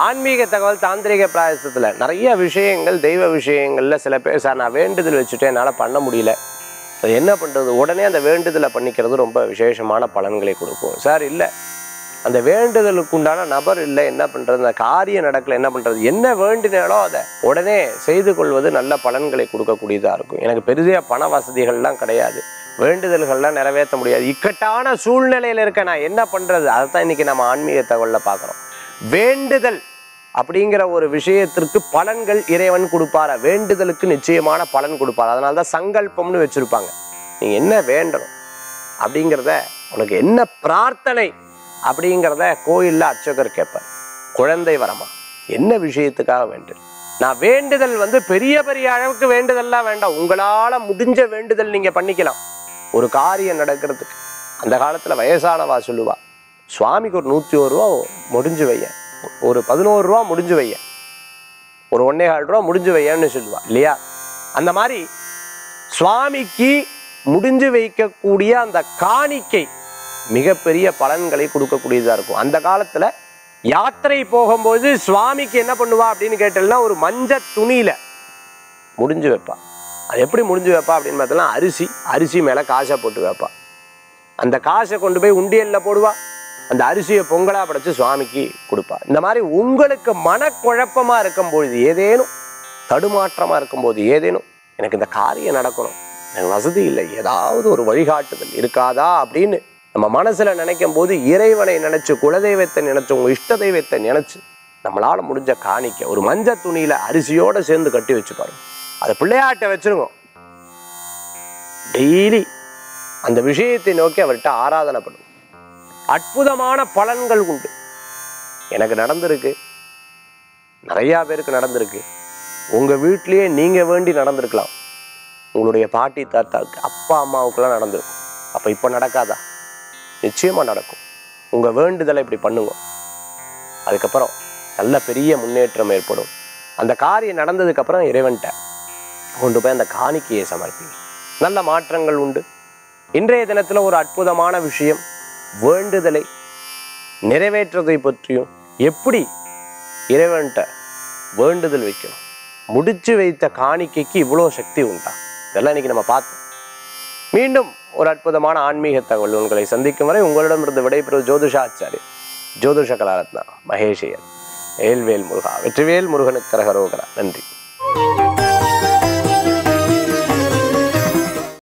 ஆன்மீக தகவல் தாந்திரிக பிராயசத்தில் நிறைய விஷயங்கள் தெய்வ விஷயங்களில் சில பேர் சார் நான் வேண்டுதல் வச்சுட்டு என்னால் பண்ண முடியல அது என்ன பண்ணுறது உடனே அந்த வேண்டுதலை பண்ணிக்கிறது ரொம்ப விசேஷமான பலன்களை கொடுக்கும் சார் இல்லை அந்த வேண்டுதலுக்கு உண்டான நபர் இல்லை என்ன பண்ணுறது அந்த காரியம் நடக்கல என்ன பண்ணுறது என்ன வேண்டினாலோ அதை உடனே செய்து கொள்வது நல்ல பலன்களை கொடுக்கக்கூடியதாக இருக்கும் எனக்கு பெரிய பண வசதிகள்லாம் கிடையாது வேண்டுதல்கள்லாம் நிறைவேற்ற முடியாது இக்கட்டான சூழ்நிலையில் இருக்க நான் என்ன பண்ணுறது அதை தான் இன்றைக்கி நம்ம ஆன்மீக தகவலில் பார்க்குறோம் வேண்டுதல் அப்படிங்கிற ஒரு விஷயத்திற்கு பலன்கள் இறைவன் கொடுப்பாரா வேண்டுதலுக்கு நிச்சயமான பலன் கொடுப்பார் அதனால தான் சங்கல்பம்னு வச்சுருப்பாங்க நீ என்ன வேண்டணும் அப்படிங்கிறத உனக்கு என்ன பிரார்த்தனை அப்படிங்கிறத கோயிலில் அர்ச்சகர் கேட்பார் குழந்தை வரமா என்ன விஷயத்துக்காக வேண்டும் நான் வேண்டுதல் வந்து பெரிய பெரிய அளவுக்கு வேண்டுதல்லாம் வேண்டாம் உங்களால் முடிஞ்ச வேண்டுதல் நீங்கள் பண்ணிக்கலாம் ஒரு காரியம் நடக்கிறதுக்கு அந்த காலத்தில் வயசானவா சொல்லுவா சுவாமிக்கு ஒரு நூற்றி ஒரு ரூபா முடிஞ்சு வையேன் ஒரு பதினோரு ரூபா முடிஞ்சு வையேன் ஒரு ஒன்னே கால் ரூபா முடிஞ்சு வையன்னு சொல்லுவா இல்லையா அந்த மாதிரி சுவாமிக்கு முடிஞ்சு வைக்கக்கூடிய அந்த காணிக்கை மிகப்பெரிய பலன்களை கொடுக்கக்கூடியதாக இருக்கும் அந்த காலத்தில் யாத்திரை போகும்போது சுவாமிக்கு என்ன பண்ணுவா அப்படின்னு கேட்டோம்னா ஒரு மஞ்ச துணியில முடிஞ்சு வைப்பா அது எப்படி முடிஞ்சு வைப்பா அப்படின்னு பார்த்தோம்னா அரிசி அரிசி மேலே காசை போட்டு வைப்பா அந்த காசை கொண்டு போய் உண்டியலில் போடுவா அந்த அரிசியை பொங்கலா படைச்சு சுவாமிக்கு கொடுப்பா இந்த மாதிரி உங்களுக்கு மனக்குழப்பமா இருக்கும் பொழுது ஏதேனும் தடுமாற்றமா இருக்கும்போது ஏதேனும் எனக்கு இந்த காரியம் நடக்கணும் எனக்கு வசதி இல்லை ஏதாவது ஒரு வழிகாட்டுதல் இருக்காதா அப்படின்னு நம்ம மனசுல நினைக்கும் போது இறைவனை நினைச்சு குலதெய்வத்தை நினைச்சு உங்க இஷ்ட தெய்வத்தை நினைச்சு நம்மளால முடிஞ்ச காணிக்க ஒரு மஞ்ச துணியில அரிசியோட சேர்ந்து கட்டி வச்சு பாருங்க அதை பிள்ளையாட்ட வச்சிருங்க டெய்லி அந்த விஷயத்தை நோக்கி அவர்கிட்ட ஆராதனை பண்ணும் அற்புதமான பலன்கள் உண்டு எனக்கு நடந்திருக்கு நிறையா பேருக்கு நடந்திருக்கு உங்க வீட்லயே நீங்க வேண்டி நடந்திருக்கலாம் உங்களுடைய பாட்டி தாத்தாவுக்கு அப்பா அம்மாவுக்குலாம் நடந்திருக்கும் அப்ப இப்ப நடக்காதா நிச்சயமா நடக்கும் உங்க வேண்டுதலை இப்படி பண்ணுங்க அதுக்கப்புறம் நல்ல பெரிய முன்னேற்றம் ஏற்படும் அந்த காரியம் நடந்ததுக்கு அப்புறம் இறைவன்கிட்ட கொண்டு போய் அந்த காணிக்கையை சமர்ப்பிங்க நல்ல மாற்றங்கள் உண்டு இன்றைய தினத்துல ஒரு அற்புதமான விஷயம் வேண்டுதலை நிறைவேற்றதை பற்றியும் எப்படி இறைவன்கிட்ட வேண்டுதல் வைக்கணும் முடிச்சு வைத்த காணிக்கைக்கு இவ்வளோ சக்தி உண்டா இதெல்லாம் இன்னைக்கு நம்ம பார்த்தோம் மீண்டும் ஒரு அற்புதமான ஆன்மீக தகவல் உங்களை சந்திக்கும் வரை உங்களிடமிருந்து விடைபெறுவது ஜோதிஷாச்சாரி ஜோதிஷ கலாரத்னா மகேஷையர் வேல்வேல் முருகா வெற்றிவேல் முருகனுக்கு கரகரோகரா நன்றி